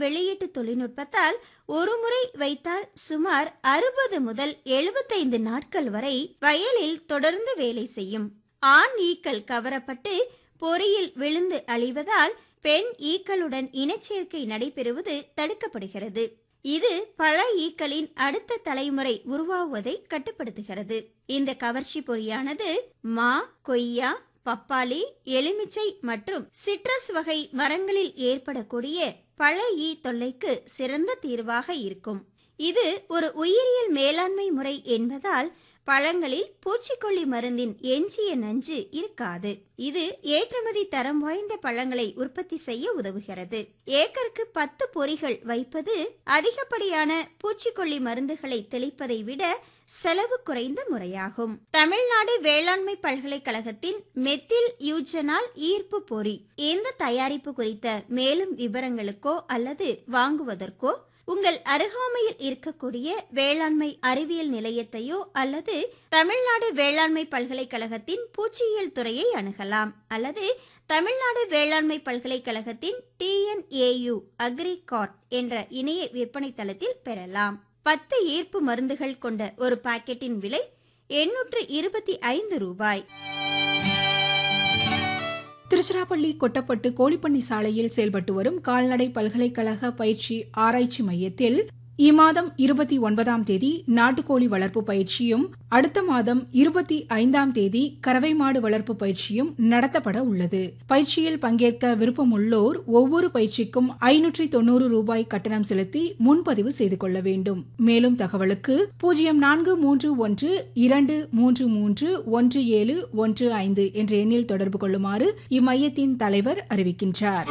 வெளியீட்டு தொழில்நுட்பத்தால் ஒருமுறை வைத்தால் சுமார் அறுபது முதல் எழுபத்தைந்து நாட்கள் வரை வயலில் தொடர்ந்து வேலை செய்யும் ஆண் ஈக்கள் கவரப்பட்டு பொறியில் விழுந்து அழிவதால் பெண் ஈக்களுடன் இனச்சேர்க்கை நடைபெறுவது தடுக்கப்படுகிறது இது பல ஈக்களின் அடுத்த தலைமுறை உருவாகுவதை கட்டுப்படுத்துகிறது இந்த கவர்ச்சி பொறியானது மா கொய்யா பப்பாளி எலுமிச்சை மற்றும் சிட்ரஸ் வகை மரங்களில் ஏற்படக்கூடிய பல ஈ தொல்லைக்கு சிறந்த தீர்வாக இருக்கும் இது ஒரு உயிரியல் மேலாண்மை முறை என்பதால் பழங்களில் பூச்சிக்கொல்லி மருந்தின் எஞ்சிய நஞ்சு இருக்காது இது ஏற்றுமதி தரம் வாய்ந்த பழங்களை உற்பத்தி செய்ய உதவுகிறது ஏக்கருக்கு பத்து பொறிகள் வைப்பது அதிகப்படியான பூச்சிக்கொல்லி மருந்துகளை தெளிப்பதை விட செலவு குறைந்த முறையாகும் தமிழ்நாடு வேளாண்மை பல்கலைக்கழகத்தின் மெத்தில் யூஜனால் ஈர்ப்பு பொறி இந்த தயாரிப்பு குறித்த மேலும் விவரங்களுக்கோ அல்லது வாங்குவதற்கோ உங்கள் அருகாமையில் இருக்கக்கூடிய வேளாண்மை அறிவியல் நிலையத்தையோ அல்லது தமிழ்நாடு வேளாண்மை பல்கலைக்கழகத்தின் பூச்சியியல் துறையை அணுகலாம் அல்லது தமிழ்நாடு வேளாண்மை பல்கலைக்கழகத்தின் டிஎன்ஏயு அக்ரிகார்ட் என்ற இணைய விற்பனை தளத்தில் பெறலாம் பத்து ஈர்ப்பு மருந்துகள் கொண்ட ஒரு பாக்கெட்டின் விலை எண்ணூற்று இருபத்தி ஐந்து ரூபாய் திருச்சிராப்பள்ளி கொட்டப்பட்டு கோழிப்பண்ணி சாலையில் செயல்பட்டு வரும் கால்நடை பல்கலைக்கழக பயிற்சி ஆராய்ச்சி மையத்தில் இம்மாதம் இருபத்தி ஒன்பதாம் தேதி நாட்டுக்கோழி வளர்ப்பு பயிற்சியும் அடுத்த மாதம் இருபத்தி ஐந்தாம் தேதி கறவை மாடு வளர்ப்பு பயிற்சியும் நடத்தப்பட உள்ளது பயிற்சியில் பங்கேற்க விருப்பமுள்ளோர் ஒவ்வொரு பயிற்சிக்கும் ஐநூற்றி தொண்ணூறு ரூபாய் கட்டணம் செலுத்தி முன்பதிவு செய்து கொள்ள வேண்டும் மேலும் தகவலுக்கு பூஜ்ஜியம் நான்கு மூன்று ஒன்று இரண்டு மூன்று மூன்று ஒன்று ஏழு ஒன்று ஐந்து என்ற எண்ணில் தொடர்பு கொள்ளுமாறு இம்மையத்தின் தலைவர் அறிவிக்கின்றார்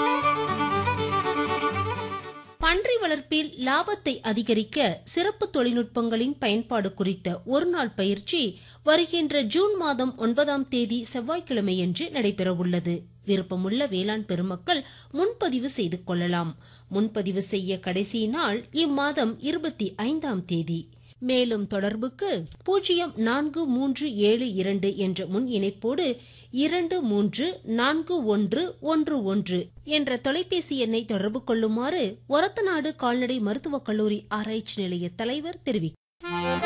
பன்றி வளர்ப்பில் லாபத்தை அதிகரிக்க சிறப்பு தொழில்நுட்பங்களின் பயன்பாடு குறித்த ஒருநாள் பயிற்சி வருகின்ற ஜூன் மாதம் ஒன்பதாம் தேதி செவ்வாய்க்கிழமையன்று நடைபெறவுள்ளது விருப்பமுள்ள வேளாண் பெருமக்கள் முன்பதிவு செய்து கொள்ளலாம் முன்பதிவு செய்ய கடைசி நாள் இம்மாதம் இருபத்தி ஐந்தாம் தேதி மேலும் தொடர்புக்கு பூஜ்ஜியம் நான்கு மூன்று ஏழு இரண்டு என்ற முன் இணைப்போடு இரண்டு மூன்று நான்கு ஒன்று ஒன்று ஒன்று என்ற தொலைபேசி எண்ணை தொடர்பு கொள்ளுமாறு ஒரத்தநாடு கால்நடை மருத்துவக் கல்லூரி ஆராய்ச்சி நிலைய தலைவர் தெரிவித்தார்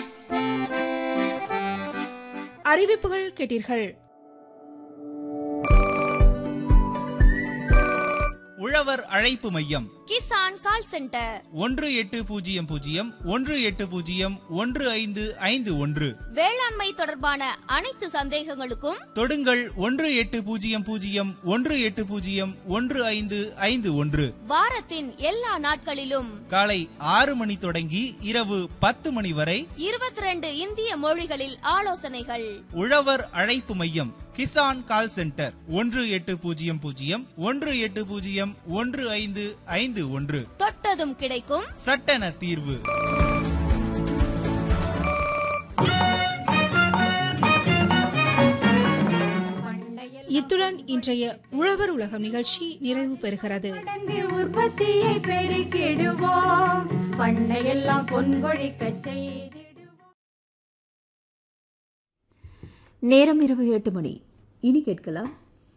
அறிவிப்புகள் கேட்டீர்கள் உழவர் அழைப்பு மையம் கிசான் கால் சென்டர் ஒன்று எட்டு பூஜ்ஜியம் பூஜ்ஜியம் ஒன்று எட்டு பூஜ்ஜியம் ஒன்று ஐந்து ஐந்து ஒன்று வேளாண்மை தொடர்பான அனைத்து சந்தேகங்களுக்கும் தொடுங்கள் ஒன்று எட்டு பூஜ்ஜியம் பூஜ்ஜியம் ஒன்று எட்டு பூஜ்ஜியம் ஒன்று ஐந்து ஐந்து ஒன்று வாரத்தின் எல்லா நாட்களிலும் காலை ஆறு மணி தொடங்கி இரவு பத்து மணி வரை இருபத்தி ரெண்டு இந்திய மொழிகளில் ஆலோசனைகள் உழவர் அழைப்பு மையம் கிசான் கால் சென்டர் ஒன்று எட்டு பூஜ்ஜியம் பூஜ்ஜியம் ஒன்று எட்டு பூஜ்ஜியம் ஒன்று ஐந்து ஐந்து ஒன்று தொட்டதும் கிடைக்கும் சட்டென தீர்வு இத்துடன் இன்றைய உழவர் உலகம் நிகழ்ச்சி நிறைவு பெறுகிறது மடங்கு உற்பத்தியை பெருக்கிடுவோம் பண்ணையெல்லாம் பொன்கொழிக்கச் செய்திடுவோம் நேரம் இரவு எட்டு மணி இனி கேட்கலாம்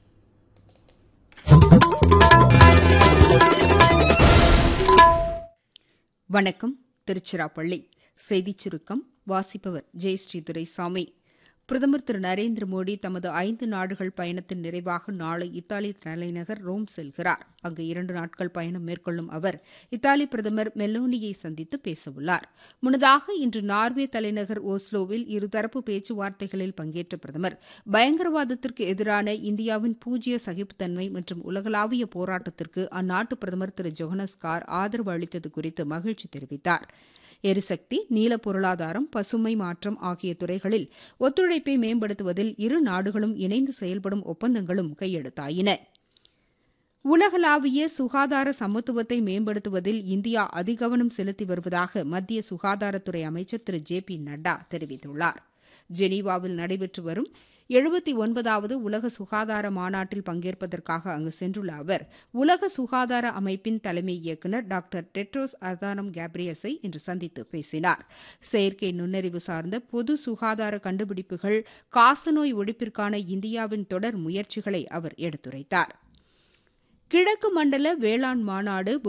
வணக்கம் திருச்சிராப்பள்ளி செய்திச் சுருக்கம் வாசிப்பவர் ஜெயஸ்ரீ துரைசாமி பிரதமர் திரு நரேந்திர மோடி தமது ஐந்து நாடுகள் பயணத்தின் நிறைவாக நாளை இத்தாலி தலைநகர் ரோம் செல்கிறார் அங்கு இரண்டு நாட்கள் பயணம் மேற்கொள்ளும் அவர் இத்தாலி பிரதமர் மெல்லோனியை சந்தித்து பேசவுள்ளார் முன்னதாக இன்று நார்வே தலைநகர் ஓஸ்லோவில் இருதரப்பு பேச்சுவார்த்தைகளில் பங்கேற்ற பிரதமர் பயங்கரவாதத்திற்கு எதிரான இந்தியாவின் பூஜ்ய சகிப்புத்தன்மை மற்றும் உலகளாவிய போராட்டத்திற்கு அந்நாட்டு பிரதமர் திரு ஜொஹனஸ்கார் ஆதரவு அளித்தது குறித்து மகிழ்ச்சி தெரிவித்தார் எரிசக்தி நீல பொருளாதாரம் பசுமை மாற்றம் ஆகிய துறைகளில் ஒத்துழைப்பை மேம்படுத்துவதில் இரு நாடுகளும் இணைந்து செயல்படும் ஒப்பந்தங்களும் கையெழுத்தாயின உலகளாவிய சுகாதார சமத்துவத்தை மேம்படுத்துவதில் இந்தியா அதிகவனம் செலுத்தி வருவதாக மத்திய சுகாதாரத்துறை அமைச்சர் திரு ஜே பி நட்டா தெரிவித்துள்ளார் ஜெனீவாவில் நடைபெற்று வரும் எழுபத்தி ஒன்பதாவது உலக சுகாதார மாநாட்டில் பங்கேற்பதற்காக அங்கு சென்றுள்ள அவர் உலக சுகாதார அமைப்பின் தலைமை இயக்குநர் டாக்டர் டெட்ரோஸ் அதானம் கேப்ரியஸை இன்று சந்தித்து பேசினார் செயற்கை நுண்ணறிவு சார்ந்த பொது சுகாதார கண்டுபிடிப்புகள் காசநோய் ஒழிப்பிற்கான இந்தியாவின் தொடர் முயற்சிகளை அவர் எடுத்துரைத்தார் கிழக்கு மண்டல வேளாண் மாநாடு